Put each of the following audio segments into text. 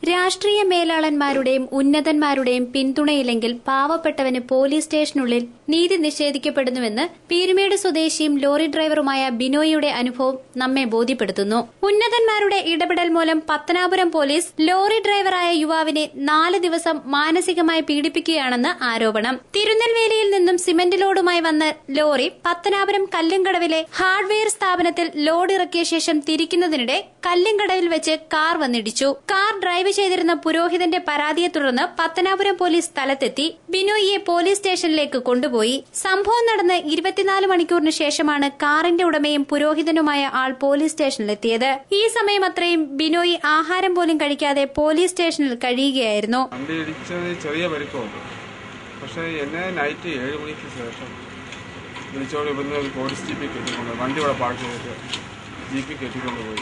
രാഷ്ട്രീയ മേലാളന്മാരുടെയും ഉന്നതന്മാരുടെയും പിന്തുണയില്ലെങ്കിൽ പാവപ്പെട്ടവന് പോലീസ് സ്റ്റേഷനുള്ളിൽ നീതി നിഷേധിക്കപ്പെടുന്നുവെന്ന് പീരുമേട് സ്വദേശിയും ലോറി ഡ്രൈവറുമായ ബിനോയിയുടെ അനുഭവം നമ്മെ ബോധ്യപ്പെടുത്തുന്നു ഉന്നതന്മാരുടെ ഇടപെടൽ മൂലം പത്തനാപുരം പോലീസ് ലോറി ഡ്രൈവറായ യുവാവിനെ നാല് ദിവസം മാനസികമായി പീഡിപ്പിക്കുകയാണെന്ന് ആരോപണം തിരുനെൽവേലിയിൽ നിന്നും സിമന്റ് ലോഡുമായി വന്ന ലോറി പത്തനാപുരം കല്ലുംകടവിലെ ഹാർഡ്വെയർ സ്ഥാപനത്തിൽ ലോഡ് ഇറക്കിയ ശേഷം തിരിക്കുന്നതിനിടെ കല്ലുംകടവിൽ വെച്ച് കാർ വന്നിടിച്ചു കാർ ഡ്രൈവ് ചെയ്തിരുന്ന പുരോഹിതന്റെ പരാതിയെ തുടർന്ന് പത്തനാപുരം പോലീസ് സ്ഥലത്തെത്തി ബിനോയിയെ പോലീസ് സ്റ്റേഷനിലേക്ക് കൊണ്ടുപോയി സംഭവം നടന്ന് ഇരുപത്തിനാല് മണിക്കൂറിന് ശേഷമാണ് കാറിന്റെ ഉടമയും പുരോഹിതനുമായ ആൾ പോലീസ് സ്റ്റേഷനിലെത്തിയത് ഈ സമയം അത്രയും ബിനോയി ആഹാരം പോലും കഴിക്കാതെ പോലീസ് സ്റ്റേഷനിൽ കഴിയുകയായിരുന്നു വണ്ടി ഇടിച്ചത് ചെറിയ പരിക്കുണ്ട് പക്ഷേ എന്നെ നൈറ്റ് ഏഴ് മണിക്ക് ശേഷം വിളിച്ചോട് ഇവിടുന്ന് ഒരു പോലീസ് ജീപ്പിൽ കെട്ടിക്കൊണ്ട് വണ്ടി ഇവിടെ പാർക്ക് ചെയ്തിട്ട് ജീപ്പിൽ കെട്ടിക്കൊണ്ട് പോയി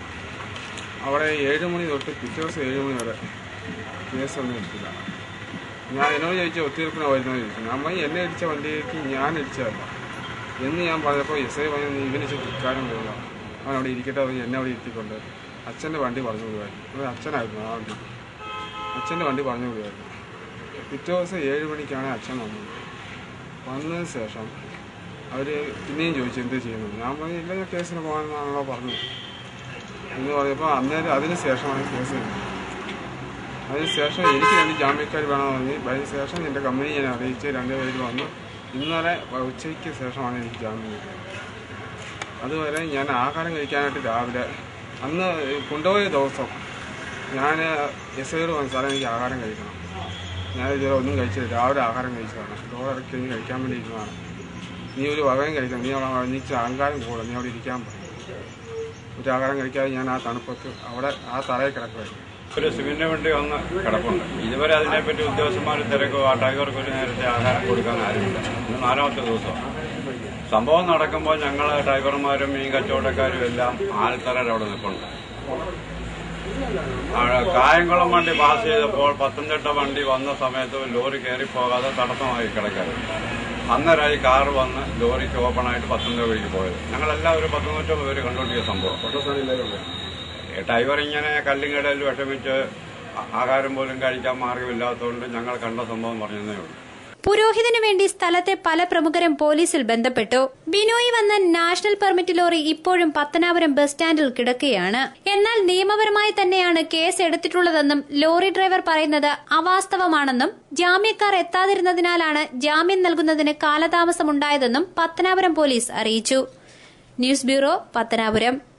അവിടെ ഏഴ് മണി തൊട്ട് പിറ്റേ ദിവസം ഏഴ് മണി വരെ കേസൊന്നും എടുത്തില്ല ഞാൻ എന്നോട് ചോദിച്ചു ഒത്തിരിക്കണ വരുന്നോ ചോദിച്ചു ഞാൻ പറഞ്ഞു എന്നെ ഇടിച്ച വണ്ടിക്ക് ഞാൻ ഇടിച്ചതല്ല എന്ന് ഞാൻ പറഞ്ഞപ്പോൾ എസ് ഐ പറഞ്ഞു ഇവന് ഇച്ചിരി കുക്കാരം പോവുക അവൻ അവിടെ ഇരിക്കട്ടെ അവൻ എന്നെ അവിടെ ഇരുത്തിക്കൊണ്ട് അച്ഛൻ്റെ വണ്ടി പറഞ്ഞു വിടുമായിരുന്നു അത് അച്ഛനായിരുന്നു ആ വണ്ടി അച്ഛൻ്റെ വണ്ടി പറഞ്ഞു വിടുമായിരുന്നു പിറ്റേ ദിവസം ഏഴ് മണിക്കാണ് അച്ഛൻ വന്നത് വന്നതിന് ശേഷം അവർ പിന്നെയും ചോദിച്ചു എന്ത് ചെയ്യുന്നു ഞാൻ പറഞ്ഞു ഇല്ല ഞാൻ കേസിന് പോകാമെന്നാണല്ലോ പറഞ്ഞത് എന്ന് പറഞ്ഞപ്പോൾ അന്നേരം അതിന് ശേഷമാണ് കേസ് വരുന്നത് അതിന് ശേഷം എനിക്ക് രണ്ട് ജാമ്യക്കാർ വേണമെന്ന് പറഞ്ഞ് അതിന് ശേഷം എൻ്റെ കമ്പനി ഞാൻ അറിയിച്ച് രണ്ട് പേര് വന്ന് ഇന്നലെ ഉച്ചയ്ക്ക് ശേഷമാണ് എനിക്ക് ജാമ്യം കിട്ടിയത് അതുവരെ ഞാൻ ആഹാരം കഴിക്കാനായിട്ട് രാവിലെ അന്ന് കൊണ്ടുപോയ ദിവസം ഞാൻ എസ് ഐയോട് പറഞ്ഞു സാറേ എനിക്ക് ആഹാരം കഴിക്കണം ഞാൻ ഇതുവരെ ഒന്നും കഴിച്ചില്ല രാവിലെ ആഹാരം കഴിച്ചതാണ് ചോറ് ഇറക്കി കഴിഞ്ഞ് കഴിക്കാൻ വേണ്ടി ഇരുന്നതാണ് നീ ഒരു വകയും കഴിക്കണം നീ അവിടെ നീ ഇച്ചിരി അഹങ്കാരം കൂടെ നീ അവിടെ ഇരിക്കാൻ പറയും ഒരു ആഹാരം കഴിക്കാതെ ഞാൻ ആ തണുപ്പത്ത് അവിടെ ആ തറയിൽ കിടക്കുമായിരുന്നു ഒരു സിമെന്റ് വണ്ടി വന്ന് കിടപ്പുണ്ട് ഇതുവരെ അതിനെപ്പറ്റി ഉദ്യോഗസ്ഥന്മാർ തിരക്കോ ആ ടൈഗർക്ക് ഒരു നേരത്തെ ആഹാരം കൊടുക്കാൻ ആരുമില്ല ഇന്ന് നാലാമത്തെ ദിവസം സംഭവം നടക്കുമ്പോൾ ഞങ്ങൾ ഡ്രൈവർമാരും മീൻ കച്ചവടക്കാരും എല്ലാം ആൽത്തറയുടെ അവിടെ നിൽപ്പുണ്ട് ആ, കായംകുളം വണ്ടി പാസ് ചെയ്തപ്പോൾ പത്തനംതിട്ട വണ്ടി വന്ന സമയത്ത് ലോറി കയറി പോകാതെ തടസ്സമായി കിടക്കായിരുന്നു അന്നേരമായി കാറ് വന്ന് ലോറിക്ക് ഓപ്പണായിട്ട് പത്തനംതിട്ട വഴിക്ക് പോയത് ഞങ്ങളെല്ലാവരും പത്തനംതിട്ട പേര് കണ്ടുപിടിച്ച സംഭവം ഡ്രൈവർ ഇങ്ങനെ കല്ലിങ്കടയിൽ വിഷമിച്ച് ആ- ആഹാരം പോലും കഴിക്കാൻ മാർഗമില്ലാത്തതുകൊണ്ട് ഞങ്ങൾ കണ്ട സംഭവം പറഞ്ഞതേ ഉള്ളൂ പുരോഹിതനു വേണ്ടി സ്ഥലത്തെ പല പ്രമുഖരും പോലീസിൽ ബന്ധപ്പെട്ടു ബിനോയ് വന്ന നാഷണൽ പെർമിറ്റ് ലോറി ഇപ്പോഴും പത്തനാപുരം ബസ് സ്റ്റാൻഡിൽ കിടക്കുകയാണ് എന്നാൽ നിയമപരമായി തന്നെയാണ് കേസ് എടുത്തിട്ടുള്ളതെന്നും ലോറി ഡ്രൈവർ പറയുന്നത് അവാസ്തവമാണെന്നും ജാമ്യക്കാർ എത്താതിരുന്നതിനാലാണ് ജാമ്യം നൽകുന്നതിന് കാലതാമസമുണ്ടായതെന്നും പത്തനാപുരം പോലീസ് അറിയിച്ചു ന്യൂസ് ബ്യൂറോ പത്തനാപുരം